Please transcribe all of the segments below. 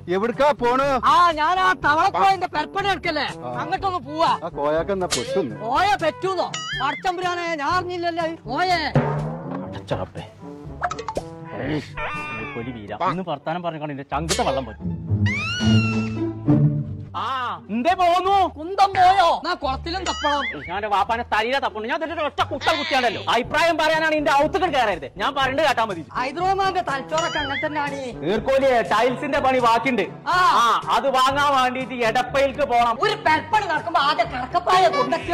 എവിടുക്കാ പോണ് ആ ഞാൻ ആ തവളക്കോയന്റെ പെരപ്പണി എടുക്കല്ലേ അങ്ങോട്ടൊന്ന് പോവാ ആ കോയാക്ക എന്നാ പൊട്ടുന്നു ഓയ പറ്റൂന്നോ പടച്ചമ്പുരാനെ ഞാൻ അറിഞ്ഞില്ലല്ലോ ഓയേ അടച്ചറപ്പേ പൊലി വീര ഇന്ന് വർത്താനം പറഞ്ഞുകൊണ്ട് എന്റെ ചങ്കിട്ട വെള്ളം പോയി ആ എന്തേ പോന്നു കുന്തം പോയോ എന്നാ കുളത്തിലും തപ്പണം ഞാൻ വാപ്പാനെ തലയില തപ്പുണ്ട് ഞാൻ ഇതിന്റെ ഒറ്റ കുട്ടൽ കുത്തിയാണല്ലോ അഭിപ്രായം പറയാനാണ് ഇതിന്റെ ഔത്തുകൾ കയറരുത് ഞാൻ പറയണ്ട് കേട്ടാ മതി ഹൈദ്രോമാന്റെ തലച്ചോറൊക്കെ അങ്ങനെ തന്നെയാണ് നീർക്കോലിയെ ടൈൽസിന്റെ പണി ബാക്കിണ്ട് ആ. ആ അത് വാങ്ങാൻ വേണ്ടിട്ട് എടപ്പയിലേക്ക് പോണം ഒരു പെരപ്പണി നടക്കുമ്പോ ആദ്യം കിടക്കപ്പായ കൊണ്ടക്കുക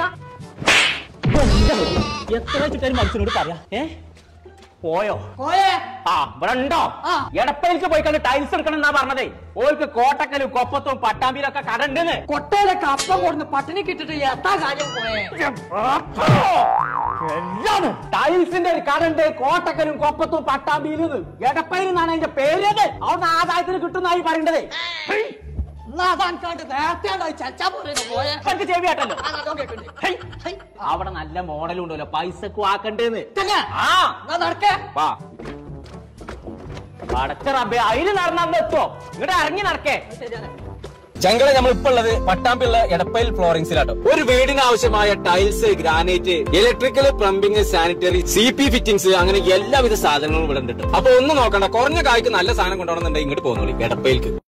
എത്ര വെച്ചിട്ട് മനുഷ്യനോട് പറയാ ഏ പോയോ പോയേ ആ ഇവിടെ ഉണ്ടോ ആ. എടപ്പയിലേക്ക് പോയി കണ്ട് ടൈൽസ് എടുക്കണം എന്നാ പറഞ്ഞതേ ഓൾക്ക് കോട്ടക്കലും കൊപ്പത്തും പട്ടാമ്പിയിലൊക്കെ കടണ്ടെന്ന് കൊട്ടയിലൊക്കെ അപ്പം കൊടുന്ന് പട്ടിണി കിട്ടിട്ട് എത്താ കാര്യം പോയേ എല്ലാം ടൈൽസിന്റെ ഒരു കടണ്ട് കോട്ടക്കലും കൊപ്പത്തും പട്ടാമ്പിയിലും എടപ്പയിൽ നിന്നാണ് അതിന്റെ പേര് അവിടെ ആദായത്തിന് കിട്ടുന്നായി പറയേണ്ടതേ എന്നാ അതാൻകാണ്ട് നേരത്തെ ഉണ്ടായി ചച്ചാ പോരുന്നു പോയേ എനിക്ക് ചെവിയാട്ടല്ലോ ആ, നല്ലോണം കേൾക്കുന്നുണ്ട്. ഹൈ. ഹൈ. അവിടെ നല്ല മോഡലും ഉണ്ടല്ലോ പൈസക്ക് വാക്കണ്ടേന്ന് തന്നെ ആ എന്നാ നടക്കേ വാ പടച്ച റബ്ബേ അതിന് നടന്നു എത്തോ ഇങ്ങോട്ട് ഇറങ്ങി നടക്കേ ശരിയാണ് ചങ്കള നമ്മൾ ഇപ്പൊ ഉള്ളത് പട്ടാമ്പിള്ള എടപ്പയിൽ ഫ്ലോറിംഗ്സിലാട്ടോ ഒരു വീടിന് ആവശ്യമായ tiles granite electrical plumbing sanitary C P fittings അങ്ങനെ എല്ലാവിധ സാധനങ്ങളും ഇവിടെ ഉണ്ട് ട്ടോ. അപ്പൊ ഒന്നും നോക്കണ്ട കുറഞ്ഞ കായ്ക്ക് നല്ല സാധനം കൊണ്ടുപോകണമെന്നുണ്ടെങ്കിൽ ഇങ്ങോട്ട് പോകുന്നോളി എടപ്പയിൽക്ക്